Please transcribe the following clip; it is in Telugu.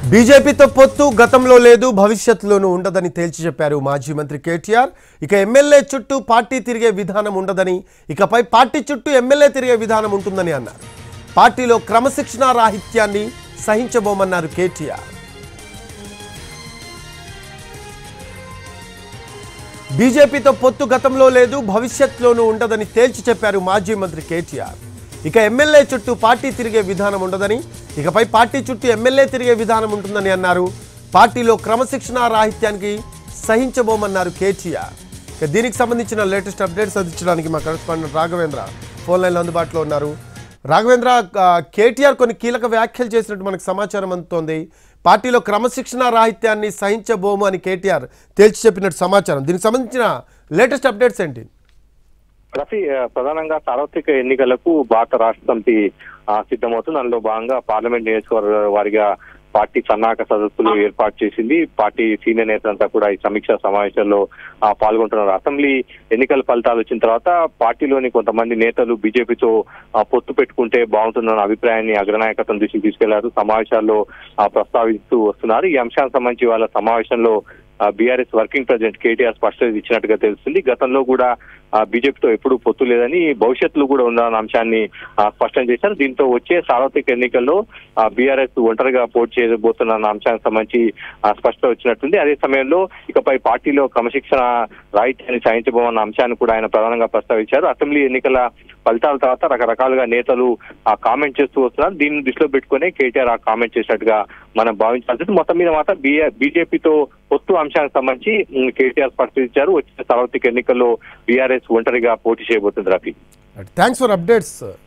బీజేపీతో పొత్తు గతంలో లేదు భవిష్యత్తులోనూ ఉండదని తేల్చి చెప్పారు మాజీ మంత్రి కేటీఆర్ ఇక ఎమ్మెల్యే చుట్టూ పార్టీ తిరిగే విధానం ఉండదని ఇకపై పార్టీ చుట్టూ ఎమ్మెల్యే తిరిగే విధానం ఉంటుందని అన్నారు పార్టీలో క్రమశిక్షణా రాహిత్యాన్ని సహించబోమన్నారు కేటీఆర్ బీజేపీతో పొత్తు గతంలో లేదు భవిష్యత్తులోనూ ఉండదని తేల్చి చెప్పారు మాజీ మంత్రి కేటీఆర్ ఇక ఎమ్మెల్యే చుట్టూ పార్టీ తిరిగే విధానం ఉండదని ఇకపై పార్టీ చుట్టూ ఎమ్మెల్యే తిరిగే విధానం ఉంటుందని అన్నారు పార్టీలో క్రమశిక్షణా రాహిత్యానికి సహించబోమన్నారు కేటీఆర్ ఇక దీనికి సంబంధించిన లేటెస్ట్ అప్డేట్స్ అందించడానికి మా కరెస్పాండెంట్ రాఘవేంద్ర ఫోన్ లైన్లో అందుబాటులో ఉన్నారు రాఘవేంద్ర ఆ, కేటీఆర్ కొన్ని కీలక వ్యాఖ్యలు చేసినట్టు మనకు సమాచారం అందుతోంది పార్టీలో క్రమశిక్షణ రాహిత్యాన్ని సహించబోము అని కేటీఆర్ తేల్చి చెప్పినట్టు సమాచారం దీనికి సంబంధించిన లేటెస్ట్ అప్డేట్స్ ఏంటి రఫీ ఆ, ప్రధానంగా సార్వత్రిక ఎన్నికలకు భారత రాష్ట్ర సమితి ఆ, సిద్ధమవుతుంది అందులో భాగంగా పార్లమెంట్ నియోజకవర్గ వారిగా పార్టీ సన్నాహక సదస్సులు ఏర్పాటు చేసింది పార్టీ సీనియర్ నేతలంతా కూడా ఈ సమీక్షా సమావేశంలో ఆ, పాల్గొంటున్నారు అసెంబ్లీ ఎన్నికల ఫలితాలు వచ్చిన తర్వాత పార్టీలోని కొంతమంది నేతలు బీజేపీతో ఆ, పొత్తు పెట్టుకుంటే బాగుంటుందన్న అభిప్రాయాన్ని అగ్రనాయకత్వం దృష్టికి తీసుకెళ్లారు సమావేశాల్లో ఆ, ప్రస్తావిస్తూ వస్తున్నారు ఈ అంశానికి సంబంధించి వాళ్ళ సమావేశంలో బీఆర్ఎస్ వర్కింగ్ ప్రెసిడెంట్ కేటీఆర్ స్పష్టత ఇచ్చినట్టుగా తెలుస్తుంది గతంలో కూడా ఆ, బీజేపీతో ఎప్పుడూ పొత్తు లేదని భవిష్యత్తులో కూడా ఉందన్న అంశాన్ని ఆ, స్పష్టం చేశారు దీంతో వచ్చే సార్వత్రిక ఎన్నికల్లో బీఆర్ఎస్ ఒంటరిగా పోటీ చేయబోతున్న అంశానికి సంబంధించి ఆ, స్పష్టత వచ్చినట్టుంది అదే సమయంలో ఇకపై పార్టీలో క్రమశిక్షణ రాహిత్యాన్ని సాధించబోమన్న అంశాన్ని కూడా ఆయన ప్రధానంగా ప్రస్తావించారు అసెంబ్లీ ఎన్నికల ఫలితాల తర్వాత రకరకాలుగా నేతలు ఆ కామెంట్ చేస్తూ వస్తున్నారు దీన్ని దృష్టిలో పెట్టుకునే కేటీఆర్ ఆ కామెంట్ చేసినట్టుగా మనం భావించాల్సింది మొత్తం మీద మాత్రం బీజేపీతో పొత్తు అంశానికి సంబంధించి ఉమ్, కేటీఆర్ స్పష్టించారు వచ్చిన సార్వత్రిక ఎన్నికల్లో బీఆర్ఎస్ ఒంటరిగా పోటీ చేయబోతుంది రఫీ థ్యాంక్స్ ఫర్ అప్డేట్స్